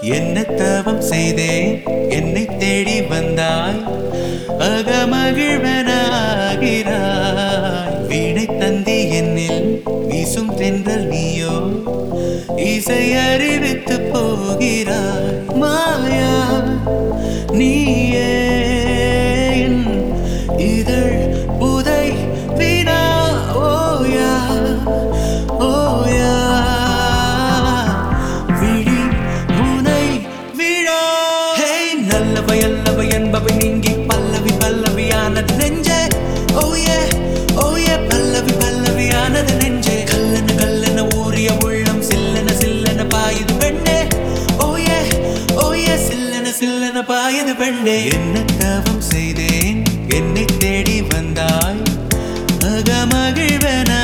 என்ன தவம் செய்தேன் என்னை தேடி வந்தாய் அகமகிழ்வனாகிறாய் வீணை தந்தி என்னில் வீசும் தென்றல் நீயோ இசை அறிவித்து போகிறாய் மாயா நீயே என் இதழ் புதை வினா ஓயா ஓயா விழி முனை விழா ஹே நல்லவை அல்லவை என்பவை நீங்கி பல்லவி பல்லவியானது நெஞ்சே ஓயே ஓயே பல்லவி பல்லவியானது நெஞ்சே கல்லன கல்லன ஊறிய உள்ளம் சில்லன சில்லன பாயுது பெண்ணே ஓயே ஓயே சில்லன சில்லன பாயுது பெண்ணே என்ன தவம் செய்தேன் என்னை தேடி வந்தாய் அகமகிழ்வன